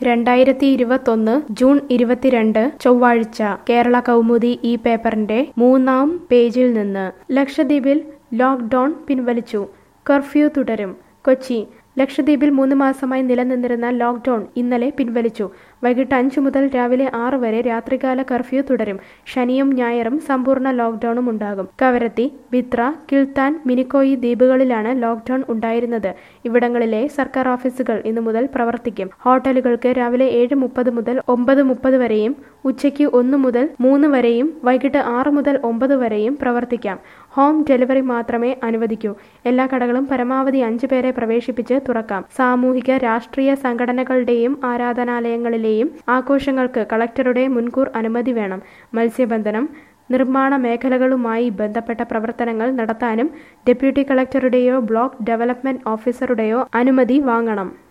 രണ്ടായിരത്തി ഇരുപത്തൊന്ന് ജൂൺ ഇരുപത്തിരണ്ട് ചൊവ്വാഴ്ച കേരള കൗമുദി ഈ പേപ്പറിന്റെ മൂന്നാം പേജിൽ നിന്ന് ലക്ഷദ്വീപിൽ ലോക്ക്ഡൌൺ പിൻവലിച്ചു കർഫ്യൂ തുടരും കൊച്ചി ലക്ഷദ്വീപിൽ മൂന്ന് മാസമായി നിലനിന്നിരുന്ന ലോക്ക്ഡൌൺ ഇന്നലെ പിൻവലിച്ചു വൈകിട്ട് അഞ്ചു മുതൽ രാവിലെ ആറ് വരെ രാത്രികാല കർഫ്യൂ തുടരും ശനിയും ഞായറും സമ്പൂർണ്ണ ലോക്ക്ഡൌണും ഉണ്ടാകും കവരത്തി ബിത്ര കിൽത്താൻ മിനിക്കോയി ദ്വീപുകളിലാണ് ലോക്ക്ഡൌൺ ഉണ്ടായിരുന്നത് ഇവിടങ്ങളിലെ സർക്കാർ ഓഫീസുകൾ ഇന്നു മുതൽ പ്രവർത്തിക്കും ഹോട്ടലുകൾക്ക് രാവിലെ ഏഴ് മുപ്പത് മുതൽ ഒമ്പത് മുപ്പത് വരെയും ഉച്ചയ്ക്ക് ഒന്ന് മുതൽ മൂന്ന് വരെയും വൈകിട്ട് ആറ് മുതൽ ഒമ്പത് വരെയും പ്രവർത്തിക്കാം ഹോം ഡെലിവറി മാത്രമേ അനുവദിക്കൂ എല്ലാ കടകളും പരമാവധി അഞ്ചു പേരെ പ്രവേശിപ്പിച്ച് തുറക്കാം സാമൂഹിക രാഷ്ട്രീയ സംഘടനകളുടെയും ആരാധനാലയങ്ങളിലെയും ആഘോഷങ്ങൾക്ക് കളക്ടറുടെ മുൻകൂർ അനുമതി വേണം മത്സ്യബന്ധനം നിർമ്മാണ മേഖലകളുമായി ബന്ധപ്പെട്ട പ്രവർത്തനങ്ങൾ നടത്താനും ഡെപ്യൂട്ടി കളക്ടറുടെയോ ബ്ലോക്ക് ഡെവലപ്മെന്റ് ഓഫീസറുടെയോ അനുമതി വാങ്ങണം